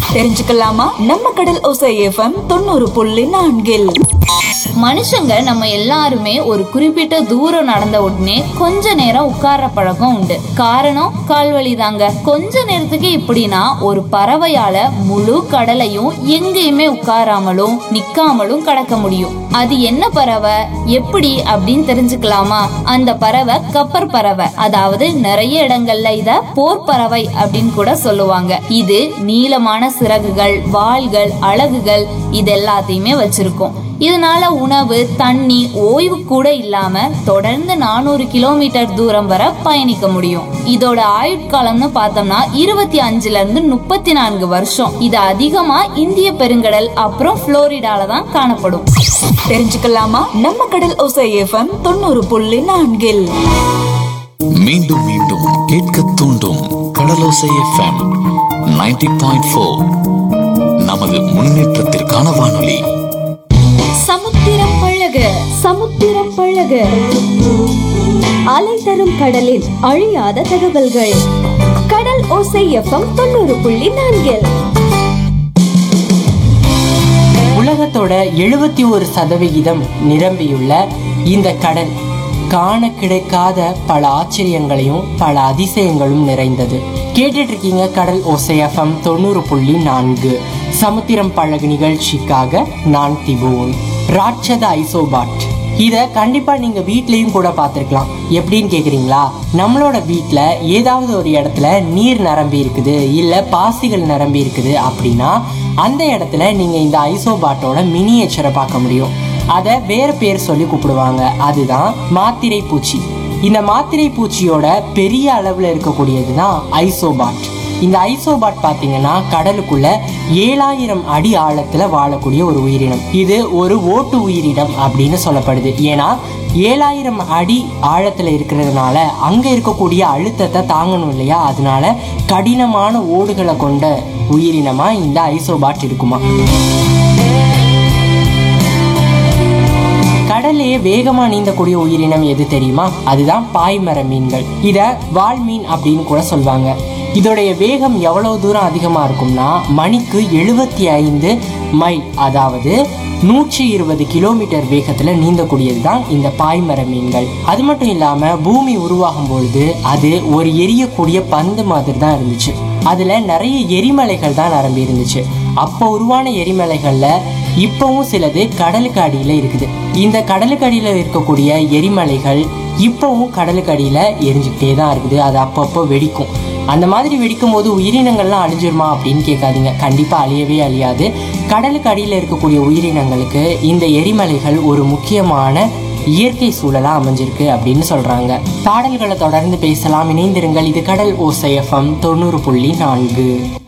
தெரிஞ்சுக்கலாமா நம்ம கடல் ஒசை எஃப்எம் தொண்ணூறு புள்ளி நான்கில் மனுஷங்க நம்ம எல்லாருமே ஒரு குறிப்பிட்ட தூரம் நடந்த உடனே கொஞ்ச நேரம் உட்கார்ற பழக்கம் உண்டு காரணம் கால்வலி தாங்க கொஞ்ச நேரத்துக்கு இப்படின்னா ஒரு பறவையால முழு கடலையும் எங்கேயுமே உட்காராமலும் நிக்காமலும் கடக்க முடியும் அது என்ன பறவை எப்படி அப்படின்னு தெரிஞ்சுக்கலாமா அந்த பறவை கப்பர் பறவை அதாவது நிறைய இடங்கள்ல இத போர் பறவை அப்படின்னு கூட சொல்லுவாங்க இது நீளமான சிறகுகள் வாள்கள் அலகுகள் இது எல்லாத்தையுமே வச்சிருக்கும் இதனால உணவு தண்ணி ஓய்வு கூட இல்லாம தொடர்ந்து நானூறு கிலோமீட்டர் தூரம் வரை பயணிக்க முடியும் இதோட ஆயுட்காலம்னு பார்த்தோம்னா இருபத்தி அஞ்சுல இருந்து முப்பத்தி நான்கு வருஷம் இது அதிகமா இந்திய பெருங்கடல் அப்புறம் புளோரிடால தான் காணப்படும் தெரிஞ்சுக்கலாமா நம்ம கடல் ஒசை எஃப்எம் தொண்ணூறு புள்ளி நான்கில் மீண்டும் மீண்டும் கேட்க தூண்டும் கடலோசை எஃப்எம் 90.4 பாயிண்ட் ஃபோர் நமது முன்னேற்றத்திற்கான வானொலி சமுத்திரம் பழக சமுத்திரம் பழக அலை தரும் கடலில் அழியாத தகவல்கள் கடல் ஓசை எஃப்எம் தொண்ணூறு புள்ளி நான்கில் உலகத்தோட எழுபத்தி ஒரு சதவிகிதம் நிரம்பியுள்ள இந்த கடல் காண கிடைக்காத பல ஆச்சரியங்களையும் பல அதிசயங்களும் நிறைந்தது கேட்டுட்டு இருக்கீங்க கடல் ஓசையஃபம் தொண்ணூறு புள்ளி நான்கு சமுத்திரம் பழகு நிகழ்ச்சிக்காக நான் திபுன் ராட்சத ஐசோபாட் இத கண்டிப்பா நீங்க வீட்லயும் கூட பார்த்திருக்கலாம் எப்படின்னு கேக்குறீங்களா நம்மளோட வீட்ல ஏதாவது ஒரு இடத்துல நீர் நிரம்பி இருக்குது இல்ல பாசிகள் நிரம்பி இருக்குது அப்படின்னா அந்த இடத்துல நீங்க இந்த ஐசோபாட்டோட மினியேச்சரை பார்க்க முடியும் அதை வேற பேர் சொல்லி கூப்பிடுவாங்க அதுதான் மாத்திரை பூச்சி இந்த மாத்திரை பூச்சியோட பெரிய அளவுல இருக்கக்கூடியது தான் ஐசோபாட் இந்த ஐசோபாட் பாத்தீங்கன்னா கடலுக்குள்ள ஏழாயிரம் அடி ஆழத்துல வாழக்கூடிய ஒரு உயிரினம் இது ஒரு ஓட்டு உயிரினம் அப்படின்னு சொல்லப்படுது ஏன்னா ஏழாயிரம் அடி ஆழத்துல இருக்கிறதுனால அங்க இருக்கக்கூடிய அழுத்தத்தை தாங்கணும் இல்லையா அதனால கடினமான ஓடுகளை கொண்ட உயிரினமா இந்த ஐசோபாட் இருக்குமா கடல்லையே வேகமா நீந்தக்கூடிய உயிரினம் எது தெரியுமா அதுதான் பாய்மர மீன்கள் இத வால் மீன் அப்படின்னு கூட சொல்லுவாங்க இதோடைய வேகம் எவ்வளவு தூரம் அதிகமா இருக்கும்னா மணிக்கு எழுபத்தி ஐந்து மைல் அதாவது நூற்றி இருபது கிலோமீட்டர் வேகத்துல நீந்தக்கூடியது தான் இந்த பாய்மர மீன்கள் அது மட்டும் இல்லாம பூமி உருவாகும் பொழுது அது ஒரு எரியக்கூடிய பந்து மாதிரி தான் இருந்துச்சு அதுல நிறைய எரிமலைகள் தான் நிரம்பி இருந்துச்சு அப்போ உருவான எரிமலைகள்ல இப்பவும் சிலது கடலுக்கு அடியில இருக்குது இந்த கடலுக்கு அடியில இருக்கக்கூடிய எரிமலைகள் இப்பவும் கடலுக்கு அடியில எரிஞ்சுக்கிட்டே தான் இருக்குது அது அப்பப்போ வெடிக்கும் அந்த மாதிரி வெடிக்கும் போது உயிரினங்கள்லாம் அழிஞ்சிருமா அப்படின்னு கேட்காதீங்க கண்டிப்பா அழியவே அழியாது கடலுக்கு அடியில இருக்கக்கூடிய உயிரினங்களுக்கு இந்த எரிமலைகள் ஒரு முக்கியமான இயற்கை சூழலா அமைஞ்சிருக்கு அப்படின்னு சொல்றாங்க பாடல்களை தொடர்ந்து பேசலாம் இணைந்திருங்கள் இது கடல் ஓசையஃபம் தொண்ணூறு புள்ளி நான்கு